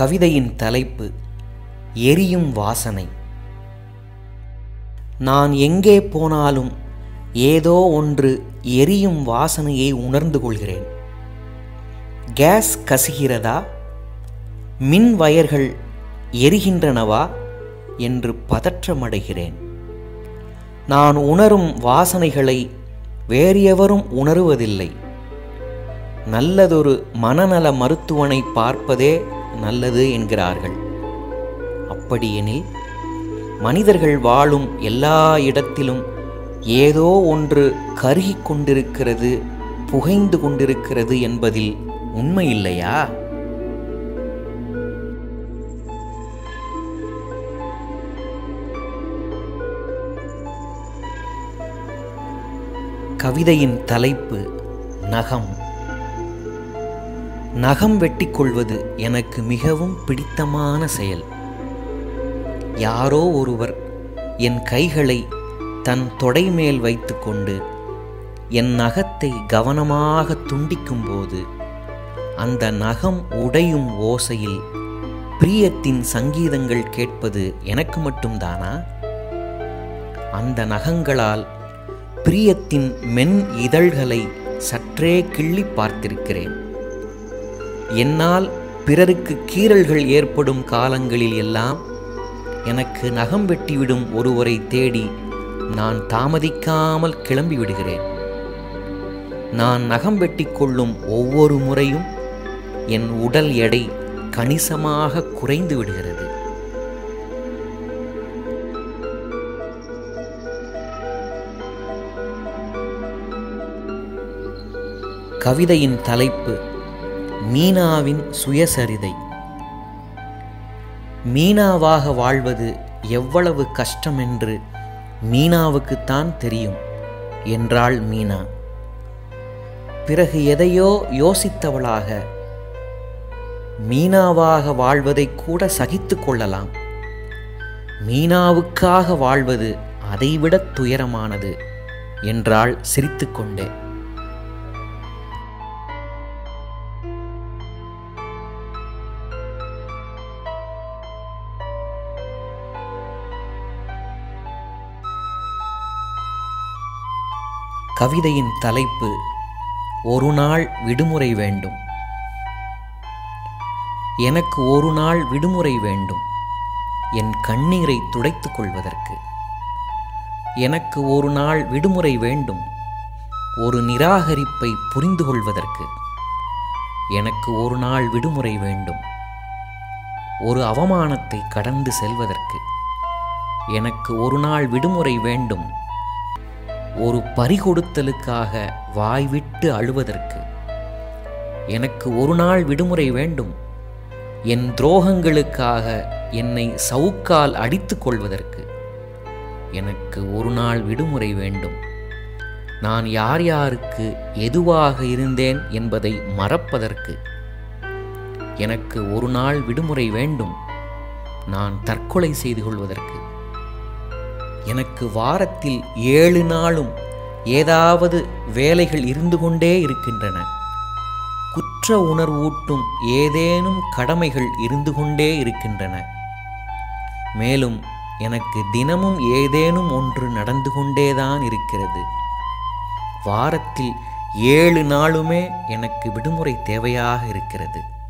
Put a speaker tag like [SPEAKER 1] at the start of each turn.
[SPEAKER 1] கவிதையின் தலைப்பு எரியும் வாசனை நான் எங்கே போனாலும் ஏதோ ஒன்று எரியும் வாசனையை உணர்ந்து கொள்கிறேன் கேஸ் கசிகிறதா மின் வயர்கள் எரிகின்றனவா என்று பதற்றமடைகிறேன் நான் உணரும் வாசனைகளை வேறு எவரும் உணருவதில்லை நல்லதொரு மனநல மருத்துவனை பார்ப்பதே நல்லது என்கிறார்கள் அப்படியெனில் மனிதர்கள் வாழும் எல்லா இடத்திலும் ஏதோ ஒன்று கருகிக் கொண்டிருக்கிறது புகைந்து கொண்டிருக்கிறது என்பதில் உண்மை இல்லையா கவிதையின் தலைப்பு நகம் நகம் வெட்டிக்கொள்வது எனக்கு மிகவும் பிடித்தமான செயல் யாரோ ஒருவர் என் கைகளை தன் தொடை மேல் வைத்துக்கொண்டு என் நகத்தை கவனமாக துண்டிக்கும்போது அந்த நகம் உடையும் ஓசையில் பிரியத்தின் சங்கீதங்கள் கேட்பது எனக்கு மட்டும்தானா அந்த நகங்களால் பிரியத்தின் மென் இதழ்களை சற்றே கிள்ளி பார்த்திருக்கிறேன் என்னால் பிறருக்கு கீறல்கள் ஏற்படும் காலங்களில் எல்லாம் எனக்கு நகம் வெட்டிவிடும் ஒருவரை தேடி நான் தாமதிக்காமல் கிளம்பி விடுகிறேன் நான் நகம் வெட்டி கொள்ளும் ஒவ்வொரு முறையும் என் உடல் எடை கணிசமாக குறைந்து விடுகிறது கவிதையின் தலைப்பு மீனாவின் சுயசரிதை மீனாவாக வாழ்வது எவ்வளவு கஷ்டம் என்று மீனாவுக்குத்தான் தெரியும் என்றாள் மீனா பிறகு எதையோ யோசித்தவளாக மீனாவாக வாழ்வதை கூட சகித்து கொள்ளலாம் மீனாவுக்காக வாழ்வது அதைவிட துயரமானது என்றாள் சிரித்துக்கொண்டே கவிதையின் தலைப்பு ஒரு நாள் விடுமுறை வேண்டும் எனக்கு ஒரு நாள் விடுமுறை வேண்டும் என் கண்ணீரை துடைத்துக் கொள்வதற்கு எனக்கு ஒரு நாள் விடுமுறை வேண்டும் ஒரு நிராகரிப்பை புரிந்து கொள்வதற்கு எனக்கு ஒரு நாள் விடுமுறை வேண்டும் ஒரு அவமானத்தை கடந்து செல்வதற்கு எனக்கு ஒரு நாள் விடுமுறை வேண்டும் ஒரு பறிகொடுத்தலுக்காக வாய்விட்டு அழுவதற்கு எனக்கு ஒரு நாள் விடுமுறை வேண்டும் என் துரோகங்களுக்காக என்னை சவுக்கால் அடித்துக் கொள்வதற்கு எனக்கு ஒரு நாள் விடுமுறை வேண்டும் நான் யார் யாருக்கு எதுவாக இருந்தேன் என்பதை மறப்பதற்கு எனக்கு ஒரு நாள் விடுமுறை வேண்டும் நான் தற்கொலை செய்து கொள்வதற்கு எனக்கு வாரத்தில் ஏழு நாளும் ஏதாவது வேலைகள் இருந்து கொண்டே இருக்கின்றன குற்ற உணர்வூட்டும் ஏதேனும் கடமைகள் இருந்து கொண்டே இருக்கின்றன மேலும் எனக்கு தினமும் ஏதேனும் ஒன்று நடந்து கொண்டேதான் இருக்கிறது வாரத்தில் ஏழு நாளுமே எனக்கு விடுமுறை தேவையாக இருக்கிறது